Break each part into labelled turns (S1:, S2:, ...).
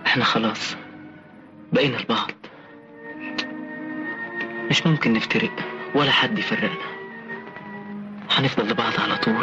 S1: احنا خلاص بقينا لبعض مش ممكن نفترق ولا حد يفرقنا هنفضل لبعض على طول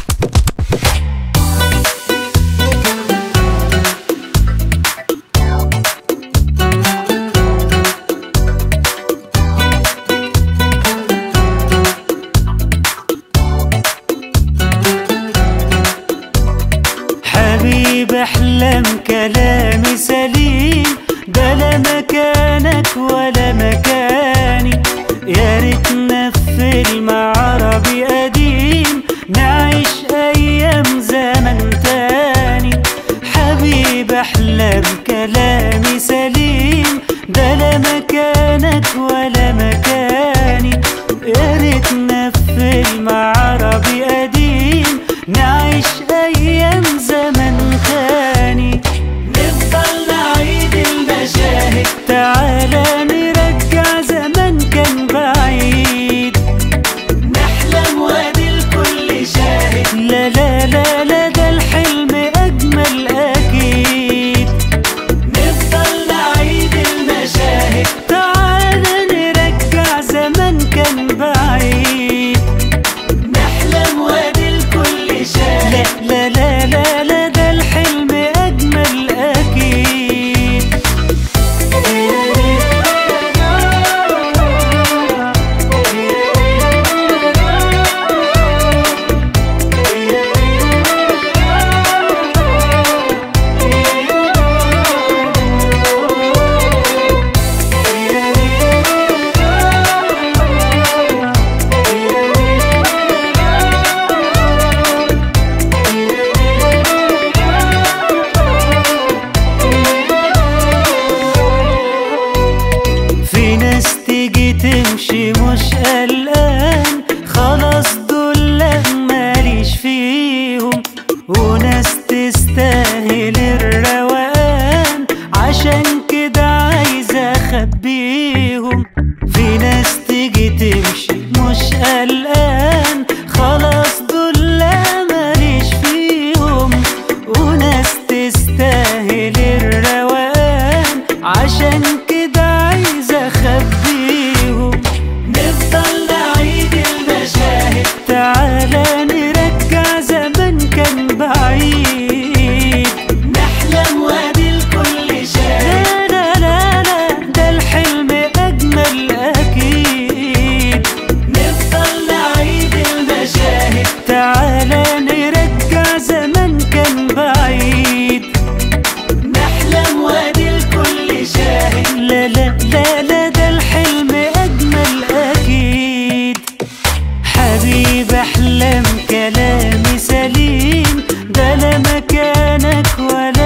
S2: حبيب احلم كلامي سليم ده لا مكانك ولا مكاني يا ريتنا في فيلم عربي قديم نعيش ايام زمن تاني حبيب احلم كلامي سليم ده لا مكانك ولا مكاني يا ريتنا في فيلم عربي قديم نعيش ايام زمن تاني نفضل نعيد المشاهد تعالى نرجع زمن كان بعيد نحلم وادي الكل شاهد لا لا لا لا ده الحلم اجمل اكيد نفضل نعيد المشاهد تعالى نرجع زمن كان بعيد نحلم وادي الكل شاهد لا لا لا لا لا ده الحلم اجمل اكيد في ناس تيجي تمشي مش قلقان خلاص دول لا ماليش فيهم وناس تستاهل الروقان عشان كده عايزة اخبيهم في ناس تيجي تمشي مش قلقان خلاص دول لا ماليش فيهم وناس تستاهل الروقان عشان كده عايزة اخبيهم نفضل نعيد المشاهد تعالى نرجع زمن كان بعيد نحلم وادي الكل شاهد لا لا لا لا ده الحلم اجمل اكيد نفضل نعيد المشاهد تعالى نرجع زمن كان بعيد نحلم وادي الكل شاهد لا لا لا لا ده الحلم اجمل اكيد حبيب احلام كلامي سليم ده لا مكانك ولا